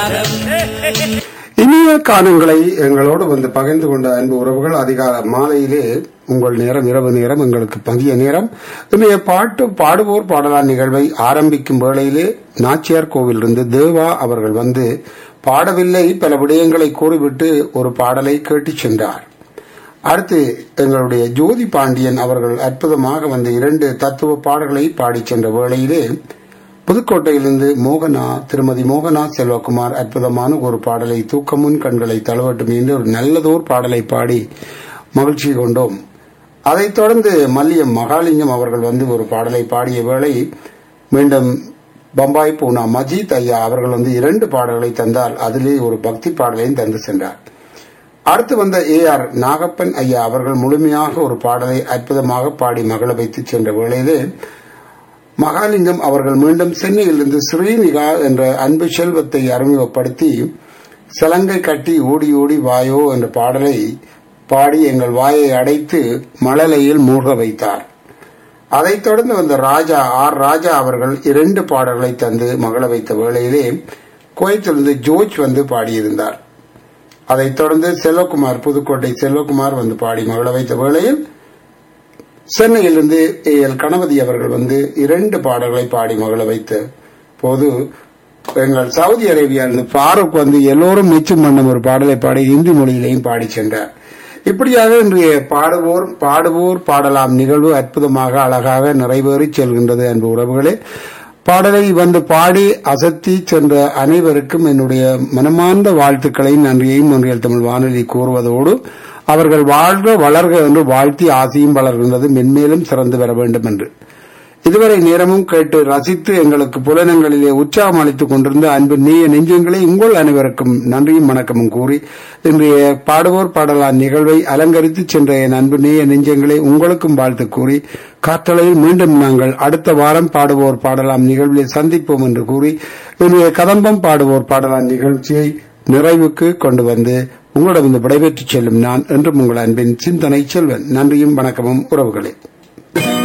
இனிய காலங்களை எங்களோடு வந்து பகிர்ந்து கொண்ட அன்பு உறவுகள் அதிகால மாலையிலே உங்கள் நேரம் இரவு நேரம் எங்களுக்கு மதிய நேரம் இன்றைய பாட்டு பாடுவோர் பாடலான் நிகழ்வை ஆரம்பிக்கும் வேளையிலே நாச்சியார் கோவிலிருந்து தேவா அவர்கள் வந்து பாடவில்லை பல விடயங்களை கூறிவிட்டு ஒரு பாடலை கேட்டுச் சென்றார் அடுத்து எங்களுடைய ஜோதி பாண்டியன் அவர்கள் அற்புதமாக வந்து இரண்டு தத்துவ பாடல்களை பாடிச் சென்ற வேளையிலே புதுக்கோட்டையிலிருந்து மோகனா திருமதி மோகனா செல்வகுமார் அற்புதமான ஒரு பாடலை தூக்கமுன் கண்களை தழுவட்டும் என்று ஒரு நல்லதோர் பாடலை பாடி மகிழ்ச்சி கொண்டோம் அதைத் தொடர்ந்து மல்லியம் மகாலிங்கம் அவர்கள் வந்து ஒரு பாடலை பாடிய வேளை மீண்டும் பம்பாய் பூனா மஜீத் ஐயா அவர்கள் வந்து இரண்டு பாடல்களை தந்தால் அதிலே ஒரு பக்தி பாடலையும் தந்து சென்றார் அடுத்து வந்த ஏ ஆர் நாகப்பன் ஐயா அவர்கள் முழுமையாக ஒரு பாடலை அற்புதமாக பாடி மகள வைத்து சென்ற வேளையிலே மகாலிங்கம் அவர்கள் மீண்டும் சென்னையிலிருந்து ஸ்ரீநிகா என்ற அன்பு செல்வத்தை அறிமுகப்படுத்தி சலங்கை கட்டி ஓடி ஓடி வாயோ என்ற பாடலை பாடி எங்கள் வாயை அடைத்து மழலையில் மூழ்க வைத்தார் அதைத் தொடர்ந்து வந்த ராஜா ஆர் ராஜா அவர்கள் இரண்டு பாடல்களை தந்து மகள வைத்த வேளையிலே கோயத்திலிருந்து ஜோர்ஜ் வந்து பாடியிருந்தார் அதைத் தொடர்ந்து செல்வகுமார் புதுக்கோட்டை செல்வகுமார் வந்து பாடி மகள வைத்த வேளையில் சென்னையிலிருந்து ஏ எல் கணபதி அவர்கள் வந்து இரண்டு பாடல்களை பாடி மகள வைத்த போது எங்கள் சவுதி அரேபியாவிலிருந்து ஃபாரூக் வந்து எல்லோரும் மிச்சம் பண்ணும் ஒரு பாடலை பாடி ஹிந்தி மொழியிலையும் பாடி சென்றார் இப்படியாக இன்றைய பாடுவோர் பாடுவோர் பாடலாம் நிகழ்வு அற்புதமாக அழகாக நிறைவேறி செல்கின்றது அன்பு உறவுகளே பாடலை வந்து பாடி அசத்தி சென்ற அனைவருக்கும் என்னுடைய மனமார்ந்த வாழ்த்துக்களையும் நன்றியையும் ஒன்றியல் தமிழ் வானொலி கூறுவதோடு அவர்கள் வாழ்க வளர்க என்று வாழ்த்தி ஆசையும் வளர்கின்றது மென்மேலும் சிறந்து வர வேண்டும் என்று இதுவரை நேரமும் கேட்டு ரசித்து எங்களுக்கு புலனங்களிலே உற்சாகம் அளித்துக் கொண்டிருந்த அன்பு நீய நெஞ்சங்களை உங்கள் அனைவருக்கும் நன்றியும் வணக்கமும் கூறி இன்றைய பாடுவோர் பாடலான் நிகழ்வை அலங்கரித்து சென்ற என் அன்பு நீய நெஞ்சங்களை உங்களுக்கும் வாழ்த்து கூறி காற்றலையில் மீண்டும் நாங்கள் அடுத்த வாரம் பாடுவோர் பாடலாம் நிகழ்வில் சந்திப்போம் என்று கூறி இன்றைய கதம்பம் பாடுவோர் பாடலாம் நிகழ்ச்சியை நிறைவுக்கு கொண்டு வந்து உங்களிடம் விடைபெற்றுச் செல்லும் நான் என்றும் உங்கள் அன்பின் சிந்தனை செல்வன் நன்றியும் வணக்கமும் உறவுகளே